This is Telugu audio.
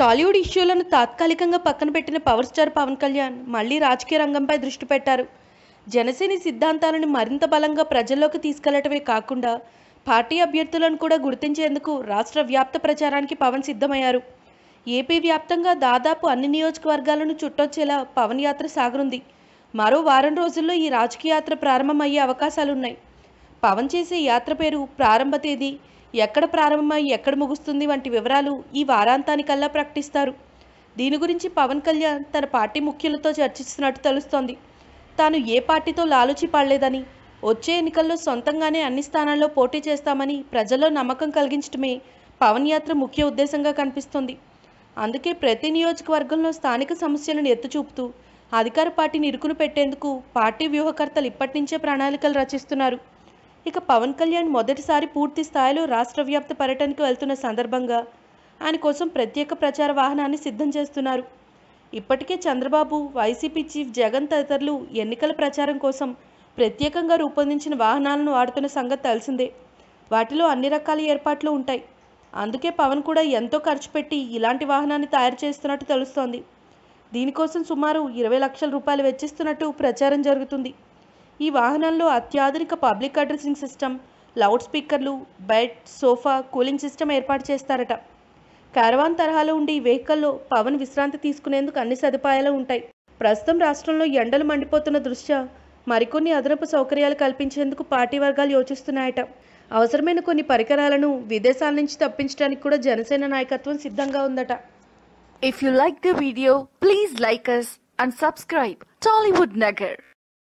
టాలీవుడ్ ఇష్యూలను తాత్కాలికంగా పక్కన పెట్టిన పవర్ స్టార్ పవన్ కళ్యాణ్ మళ్ళీ రాజకీయ రంగంపై దృష్టి పెట్టారు జనసేన సిద్ధాంతాలను మరింత బలంగా ప్రజల్లోకి తీసుకెళ్లటమే కాకుండా పార్టీ అభ్యర్థులను కూడా గుర్తించేందుకు రాష్ట్ర వ్యాప్త ప్రచారానికి పవన్ సిద్ధమయ్యారు ఏపీ వ్యాప్తంగా దాదాపు అన్ని నియోజకవర్గాలను చుట్టొచ్చేలా పవన్ యాత్ర సాగనుంది మరో వారం రోజుల్లో ఈ రాజకీయ యాత్ర ప్రారంభమయ్యే అవకాశాలున్నాయి పవన్ చేసే యాత్ర పేరు ప్రారంభ తేదీ ఎక్కడ ప్రారంభమై ఎక్కడ ముగుస్తుంది వంటి వివరాలు ఈ వారాంతానికల్లా ప్రకటిస్తారు దీని గురించి పవన్ కళ్యాణ్ తన పార్టీ ముఖ్యులతో చర్చిస్తున్నట్టు తెలుస్తోంది తాను ఏ పార్టీతో లాలుచి పడలేదని వచ్చే ఎన్నికల్లో సొంతంగానే అన్ని స్థానాల్లో పోటీ చేస్తామని ప్రజల్లో నమ్మకం కలిగించడమే పవన్ యాత్ర ముఖ్య ఉద్దేశంగా కనిపిస్తోంది అందుకే ప్రతి నియోజకవర్గంలో స్థానిక సమస్యలను ఎత్తుచూపుతూ అధికార పార్టీని ఇరుకును పెట్టేందుకు పార్టీ వ్యూహకర్తలు ఇప్పటి నుంచే ప్రణాళికలు రచిస్తున్నారు ఇక పవన్ కళ్యాణ్ మొదటిసారి పూర్తి స్థాయిలో రాష్ట్ర వ్యాప్త పర్యటనకు వెళ్తున్న సందర్భంగా ఆయన కోసం ప్రత్యేక ప్రచార వాహనాన్ని సిద్ధం చేస్తున్నారు ఇప్పటికే చంద్రబాబు వైసీపీ చీఫ్ జగన్ తదితరులు ఎన్నికల ప్రచారం కోసం ప్రత్యేకంగా రూపొందించిన వాహనాలను వాడుతున్న సంగతి తెలిసిందే వాటిలో అన్ని రకాల ఏర్పాట్లు ఉంటాయి అందుకే పవన్ కూడా ఎంతో ఖర్చు పెట్టి ఇలాంటి వాహనాన్ని తయారు చేస్తున్నట్టు తెలుస్తోంది దీనికోసం సుమారు ఇరవై లక్షల రూపాయలు వెచ్చిస్తున్నట్టు ప్రచారం జరుగుతుంది ఈ వాహనంలో అత్యాధునిక పబ్లిక్ అడ్రసింగ్ సిస్టమ్ లౌడ్ స్పీకర్లు బెడ్ సోఫా కూలింగ్ సిస్టమ్ ఏర్పాటు చేస్తారట క్యారవాన్ తరహాలో ఉండే ఈ వెహికల్లో పవన్ విశ్రాంతి తీసుకునేందుకు అన్ని సదుపాయాలు ఉంటాయి ప్రస్తుతం రాష్ట్రంలో ఎండలు మండిపోతున్న దృష్ట్యా మరికొన్ని అదనపు సౌకర్యాలు కల్పించేందుకు పార్టీ వర్గాలు యోచిస్తున్నాయట అవసరమైన కొన్ని పరికరాలను విదేశాల నుంచి తప్పించడానికి కూడా జనసేన నాయకత్వం సిద్ధంగా ఉందట If you like the video, please like us and subscribe Tollywood Nagar.